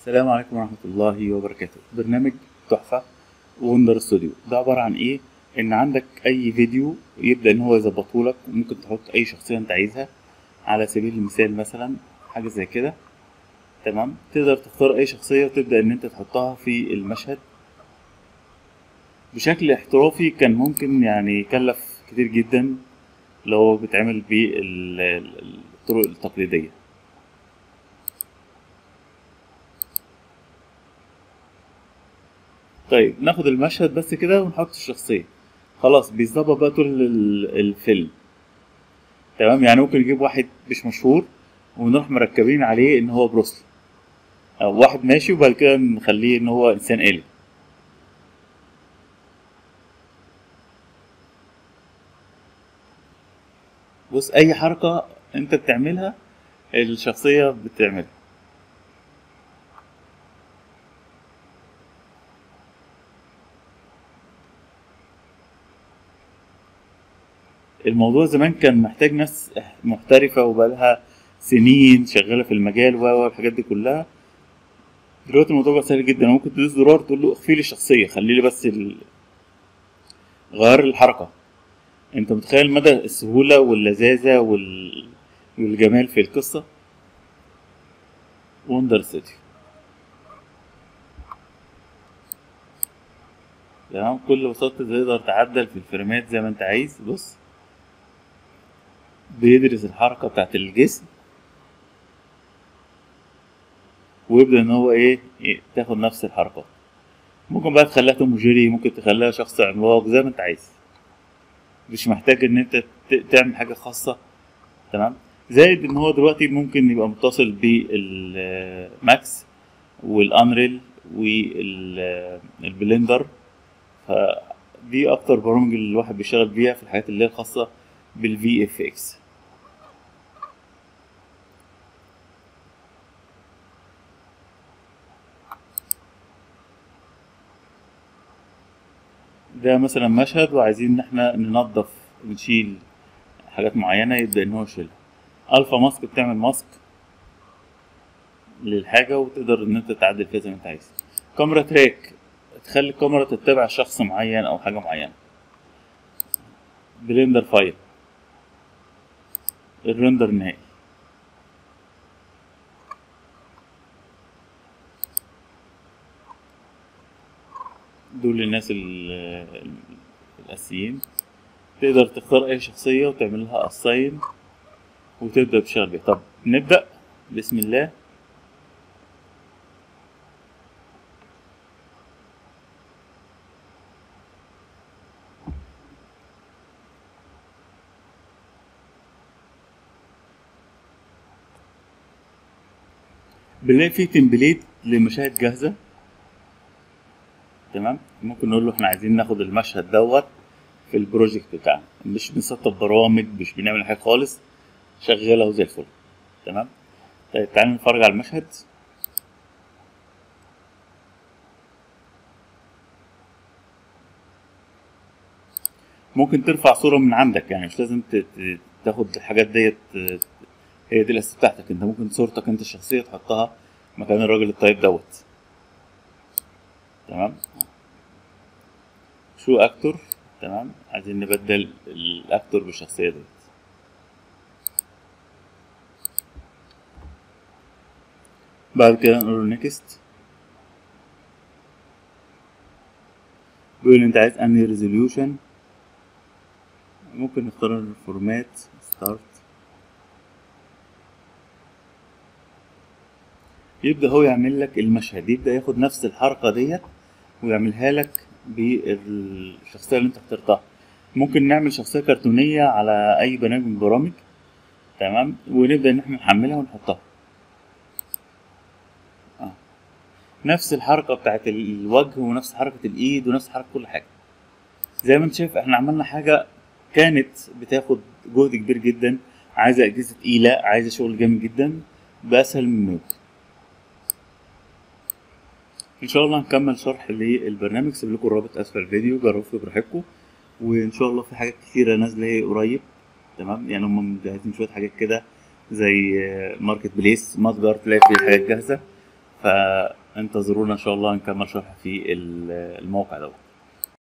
السلام عليكم ورحمة الله وبركاته برنامج تحفة وندر ستوديو ده عبارة عن ايه ان عندك اي فيديو يبدأ ان هو يظبطهولك وممكن تحط اي شخصية انت عايزها على سبيل المثال مثلا حاجة زي كده تمام تقدر تختار اي شخصية وتبدأ ان انت تحطها في المشهد بشكل احترافي كان ممكن يعني يكلف كتير جدا لو هو بيتعمل بالطرق التقليدية طيب ناخد المشهد بس كده ونحط الشخصية خلاص بيظبط بقى طول ال- الفيلم تمام يعني ممكن نجيب واحد مش مشهور ونروح مركبين عليه ان هو بروسلي او واحد ماشي وبعد كده نخليه ان هو انسان آلي بص اي حركة انت بتعملها الشخصية بتعملها الموضوع زمان كان محتاج ناس محترفة وبقالها سنين شغالة في المجال و والحاجات دي كلها دلوقتي الموضوع بقى سهل جدا ممكن تدوس زرار تقول له اخفي لي الشخصية خلي لي بس ال... غير الحركة انت متخيل مدى السهولة واللذاذة وال... والجمال في القصة وندر سيتي تمام كل بساطة تقدر تعدل في الفريمات زي ما انت عايز بص بيدرس الحركة بتاعت الجسم ويبدأ ان هو ايه إيه، تاخد نفس الحركات ممكن بقى تخليها توم وجيري ممكن تخليها شخص عملاق زي ما انت عايز مش محتاج ان انت ت- تعمل حاجة خاصة تمام زائد ان هو دلوقتي ممكن يبقى متصل بالماكس والانريل والبلندر فدي اكتر برامج اللي الواحد بيشتغل بيها في الحاجات اللي هي الخاصة بالفي اف اكس ده مثلا مشهد وعايزين ان احنا ننظف نشيل حاجات معينة يبدأ ان هو يشيلها الفا ماسك بتعمل ماسك للحاجة وتقدر ان انت تعدل فيها زي ما انت عايز كاميرا تراك تخلي الكاميرا تتبع شخص معين او حاجة معينة بلندر فايل الرندر النهائي دول الناس ال- ال- الأساسيين تقدر تختار أي شخصية وتعمل لها أساين وتبدأ تشتغل بيها طب نبدأ بسم الله بنلاقي فيه تمبليت لمشاهد جاهزة تمام ممكن نقول له احنا عايزين ناخد المشهد دوت في البروجكت بتاعنا مش بنسطب برامج مش بنعمل حاجة خالص شغالة وزي الفل تمام طيب تعالى نتفرج على المشهد ممكن ترفع صورة من عندك يعني مش لازم ت- ت- تاخد الحاجات ديت ت- هي دي الأساس بتاعتك انت ممكن صورتك انت الشخصية تحطها مكان الراجل الطيب دوت تمام شو اكتور تمام عايزين نبدل الاكتور بالشخصية ديت بعد كده نقول له نيكست بيقول لي انت عايز انهي ريزوليوشن ممكن نختار الفورمات ستارت يبدأ هو يعمل لك المشهد يبدأ ياخد نفس الحركة ديت ويعملها لك بالشخصية اللي انت اخترتها ممكن نعمل شخصية كرتونية على أي برنامج من البرامج تمام ونبدأ إن احنا نحملها ونحطها آه. نفس الحركة بتاعت الوجه ونفس حركة الإيد ونفس حركة كل حاجة زي ما انت شايف احنا عملنا حاجة كانت بتاخد جهد كبير جدا عايزة أجهزة تقيلة عايزة شغل جامد جدا بأسهل من ممكن ان شاء الله هنكمل شرح للبرنامج سيب لكم الرابط اسفل الفيديو جربوا فيه براحتكم وان شاء الله في حاجات كتيره نازله قريب تمام يعني هم مجهزين شويه حاجات كده زي ماركت بليس متجر تلاقي فيه حاجات جاهزه فانتظرونا ان شاء الله نكمل شرح في ال- الموقع دوت